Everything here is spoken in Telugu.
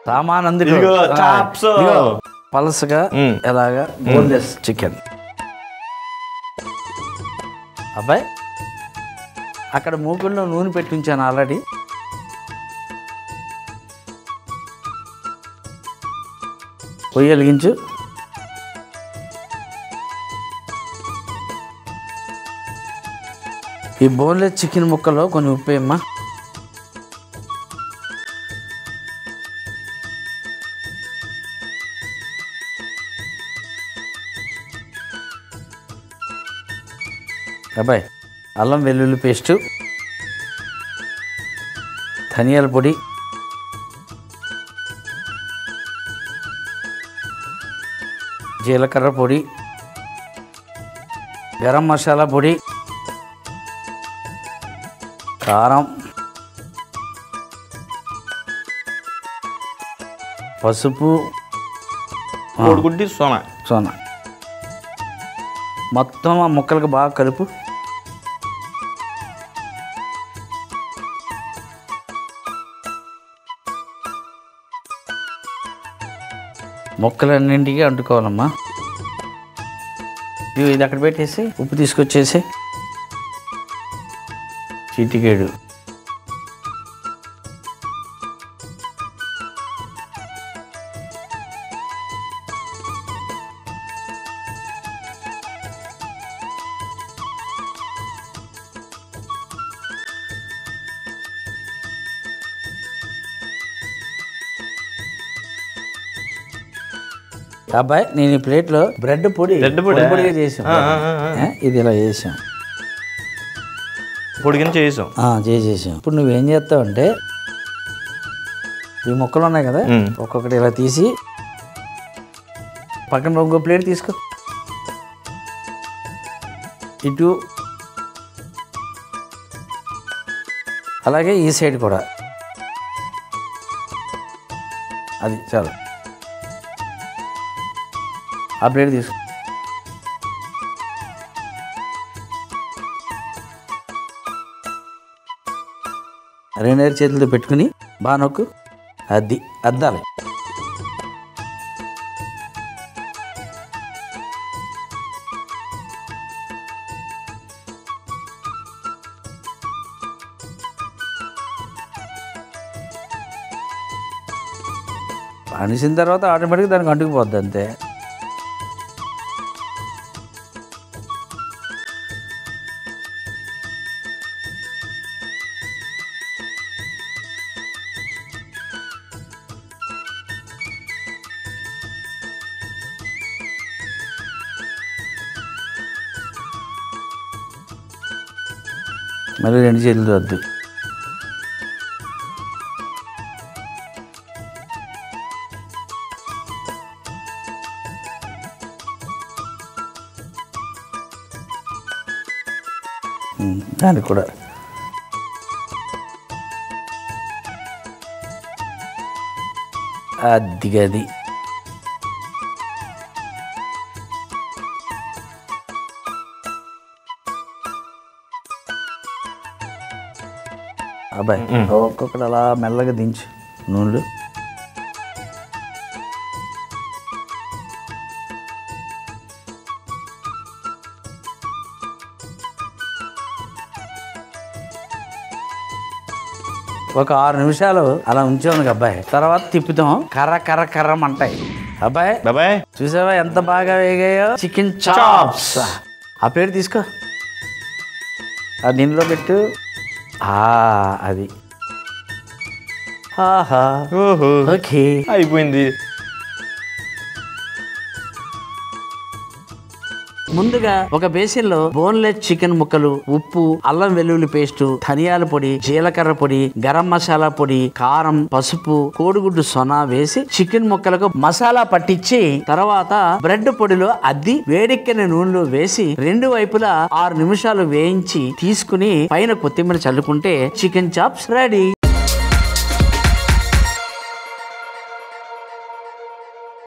సామాన్ అందులో ఇదిగో, ఆ, chops. ఇదిగో, పలసగా మ్. ఎలాగా బోన్లెస్ చికెన్ అబ్బాయి అక్కడ మూకుల్లో నూనె పెట్టి ఉంచాను ఆల్రెడీ పొయ్యి వెలిగించు ఈ బోన్లెస్ చికెన్ ముక్కలో కొంచెం ఉప్పు వేయమ్మా అబ్బాయి అల్లం వెల్లుల్లి పేస్టు ధనియాల పొడి జీలకర్ర పొడి గరం మసాలా పొడి కారం పసుపు కోడిగుడ్డి సోన సోన మొత్తం ఆ ముక్కలకు బాగా కలుపు ముక్కలన్నింటికి అంటుకోవాలమ్మా ఇదిగో ఇది అక్కడ పెట్టేసి ఉప్పు తీసుకొచ్చేసి చిటికేడు అబ్బాయి నేను ఈ ప్లేట్లో బ్రెడ్ పొడి బ్రెడ్ పొడా? పొడిగా చేసాం ఆ, ఆ, ఆ, ఆ. ఏ, ఇది ఇలా చేసాం పొడిగిన చేసాం ఆ, చేసేసాం ఇప్పుడు నువ్వేం చేస్తావు అంటే ఈ ముక్కలు ఉన్నాయి కదా మ్. ఒక్కొక్కటి ఇలా తీసి పక్కన ఇంకో ప్లేట్ తీసుకో ఇటు అలాగే ఈ సైడ్ కూడా అది చాలు ఆ ప్లేట్ తీసుకో రెండేరు చేతులతో పెట్టుకుని బాగా నొక్కు అద్ది అద్దాలి అనిసిన తర్వాత ఆటోమేటిక్గా దానికి అంటుకుపోద్ది అంతే మళ్ళీ రెండు చేతులు వద్దు ఉమ్, దానికి కూడా అది గది అబ్బాయి ఒక్కొక్కటి అలా మెల్లగా దించు నూనెలు ఒక ఆరు నిమిషాలు అలా ఉంచాను అబ్బాయి తర్వాత తిప్పుతాం కర్ర కర్ర కర్రమంటాయి అబ్బాయి బాబాయ్ చూసావా ఎంత బాగా వేగాయో చికెన్ చాప్స్ ఆ పేరు తీసుకో ఆ దీనిలో పెట్టు ఆ, అది ఆహా ఓహో ఓకే అయిపోయింది ముందుగా ఒక బేసిన్లో బోన్లెస్ చికెన్ ముక్కలు ఉప్పు అల్లం వెల్లుల్లి పేస్టు ధనియాల పొడి జీలకర్ర పొడి గరం మసాలా పొడి కారం పసుపు కోడిగుడ్డు సొన వేసి చికెన్ ముక్కలకు మసాలా పట్టించి తర్వాత బ్రెడ్ పొడిలో అద్ది వేడెక్కిన నూనెలో వేసి రెండు వైపులా ఆరు నిమిషాలు వేయించి తీసుకుని పైన కొత్తిమీర చల్లుకుంటే చికెన్ చాప్స్ రెడీ